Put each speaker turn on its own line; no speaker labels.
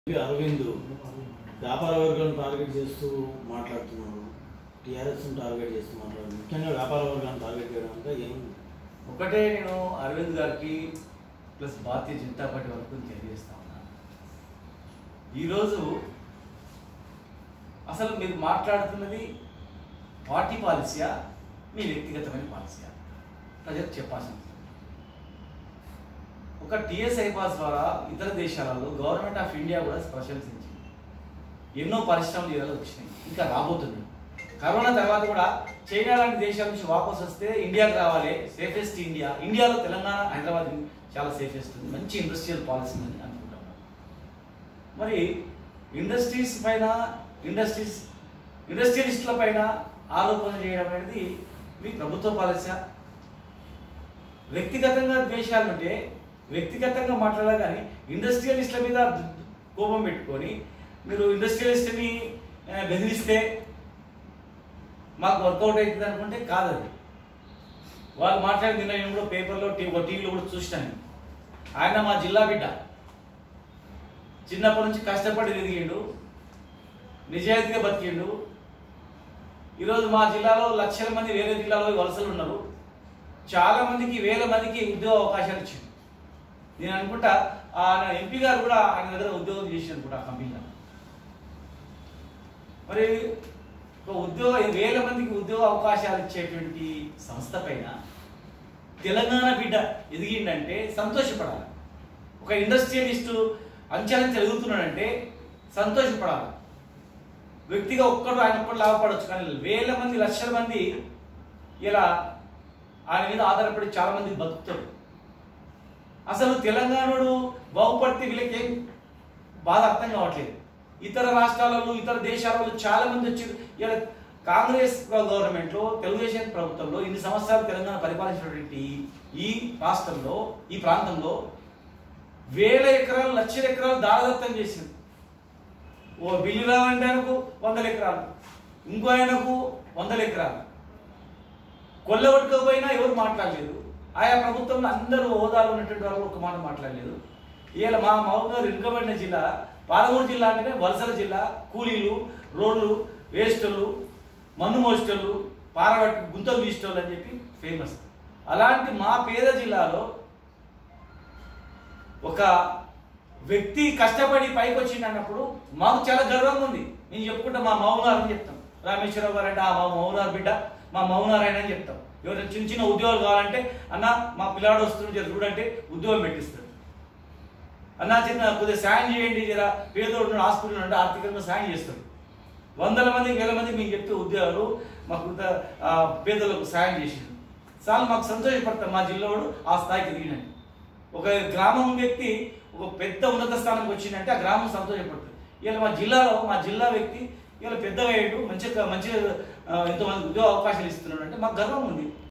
MP Arvind వ్యాపార వర్గాలను target చేస్తూ మాట్లాడుతున్నారు టీఆర్ఎస్ టార్గెట్ చేస్తూ మాట్లాడుతున్నారు ముఖ్యంగా వ్యాపార వర్గాలను టార్గెట్ చేయడం అంటే ఏం
ఒకటే నేను అరవింద్ గారికి ప్లస్ భారతీయ జనతా పార్టీ వరకు తెలియజేస్తా ఉన్నా ఈరోజు అసలు మీరు మాట్లాడుతున్నది పార్టీ పాలసీయా మీ వ్యక్తిగతమైన పాలసీయా ప్రజలకు చెప్పాల్సింది ఒక టిఎస్ఐ పాస్ ద్వారా ఇతర దేశాలలో గవర్నమెంట్ ఆఫ్ ఇండియా కూడా ప్రశంసించింది ఎన్నో పరిశ్రమలు ఈరోజు వచ్చినాయి ఇంకా రాబోతున్నాయి కరోనా తర్వాత కూడా చైనా లాంటి దేశాల నుంచి వాపస్ వస్తే ఇండియాకి రావాలి సేఫెస్ట్ ఇండియా ఇండియాలో తెలంగాణ హైదరాబాద్ చాలా సేఫెస్ట్ ఉంది మంచి ఇండస్ట్రియల్ పాలసీ అని అనుకుంటున్నాం మరి ఇండస్ట్రీస్ పైన ఇండస్ట్రీస్ ఇండస్ట్రియలిస్టుల పైన ఆరోపణ చేయడం అనేది మీ ప్రభుత్వ పాలసీ వ్యక్తిగతంగా ద్వేషాలు ఉంటే వ్యక్తిగతంగా మాట్లాడాలి కానీ ఇండస్ట్రియలిస్టుల మీద దు- కోపం పెట్టుకొని మీరు ఇండస్ట్రియలిస్ట్ని ఆ, బెదిరిస్తే మాకు వర్కౌట్ అవుతుంది అనుకుంటే కాదది వాళ్ళు మాట్లాడి నిన్న నేను కూడా పేపర్లో టీ ఒక టీవీలో కూడా చూసినాను ఆయన మా జిల్లా బిడ్డ చిన్నప్పటి నుంచి కష్టపడి ఎదిగిండు నిజాయితీగా బతికిండు ఈరోజు మా జిల్లాలో లక్షల మంది వేరే జిల్లాలో వలసలు ఉన్నారు చాలా మందికి వేల మందికి ఉద్యోగ అవకాశాలు ఇచ్చింది నేను అనుకుంటా ఆయన ఎంపీ గారు కూడా ఆయన దగ్గర ఉద్యోగం చేసి అనుకుంటా ఆ కంపెనీలో మరి ఒక ఉద్యోగ వేల మందికి ఉద్యోగ అవకాశాలు ఇచ్చేటువంటి సంస్థ పైన తెలంగాణ బిడ్డ ఎదిగిండంటే సంతోషపడాలి ఒక ఇండస్ట్రియలిస్టు అంచెలంచె ఎదుగుతున్నాడంటే సంతోషపడాలి వ్యక్తిగా ఒక్కడు ఆయన ఒక్కడు లాభపడవచ్చు కానీ వేల మంది లక్షల మంది ఇలా ఆయన మీద ఆధారపడి చాలా మంది బతుకుతారు అసలు తెలంగాణడు బాగుపడితే వీళ్ళకి ఏం బాధ అర్థం కావట్లేదు ఇతర రాష్ట్రాలలో ఇతర దేశాలలో చాలా మంది వచ్చి ఇలా కాంగ్రెస్ గవర్నమెంట్లో తెలుగుదేశం ప్రభుత్వంలో ఇన్ని సంవత్సరాలు తెలంగాణ పరిపాలించినటువంటి ఈ రాష్ట్రంలో ఈ ప్రాంతంలో వేల ఎకరాలు లక్షల ఎకరాలు దారదత్తం చేసింది ఓ బిల్లురావు అంటే ఆయనకు వందల ఎకరాలు ఇంకో ఆయనకు వందల ఎకరాలు కొల్లగొట్టుకోపోయినా ఎవరు మాట్లాడలేదు ఆయా ప్రభుత్వంలో అందరూ హోదాలు ఉన్నటువంటి వాళ్ళు ఒక మాట మాట్లాడలేదు ఇవాళ మా మహబూబ్నగర్ వెనుకబడిన జిల్లా పాలమూరు జిల్లా అంటేనే వలసల జిల్లా కూలీలు రోడ్లు వేస్టోళ్ళు మన్ను మోస్టోళ్ళు పారబట్టి గుంతలు తీసేటోళ్ళు అని చెప్పి ఫేమస్ అలాంటి మా పేద జిల్లాలో ఒక వ్యక్తి కష్టపడి పైకి వచ్చిండు అన్నప్పుడు మాకు చాలా గర్వంగా ఉంది నేను చెప్పుకుంటా మా మౌనార్ అని చెప్తాం రామేశ్వరరావు గారు అంటే ఆ మా మౌనార్ బిడ్డ మా మౌనార్ ఆయన అని చెప్తాం ఎవరైనా చిన్న చిన్న ఉద్యోగాలు కావాలంటే అన్న మా పిల్లాడు వస్తున్నాడు జర చూడంటే ఉద్యోగం పెట్టిస్తాడు అన్న చిన్న కొద్దిగా సాయం చేయండి జర పేదోడు హాస్పిటల్ అంటే ఆర్థికంగా సాయం చేస్తాడు వందల మంది వేల మంది మీకు చెప్తే ఉద్యోగాలు మాకు ఇంత, ఆ, పేదలకు సాయం చేసిండు చాలా మాకు సంతోషపడతాం మా జిల్లావాడు ఆ స్థాయికి ఎదిగినట్టు ఒక గ్రామం వ్యక్తి ఒక పెద్ద ఉన్నత స్థానానికి వచ్చిందంటే ఆ గ్రామం సంతోషపడుతుంది ఇలా మా జిల్లాలో మా జిల్లా వ్యక్తి ఇలా పెద్దగా అయ్యాడు మంచిగా మంచిగా ఆ, ఎంతోమంది ఉద్యోగ అవకాశాలు ఇస్తున్నాడు అంటే మాకు గర్వం ఉంది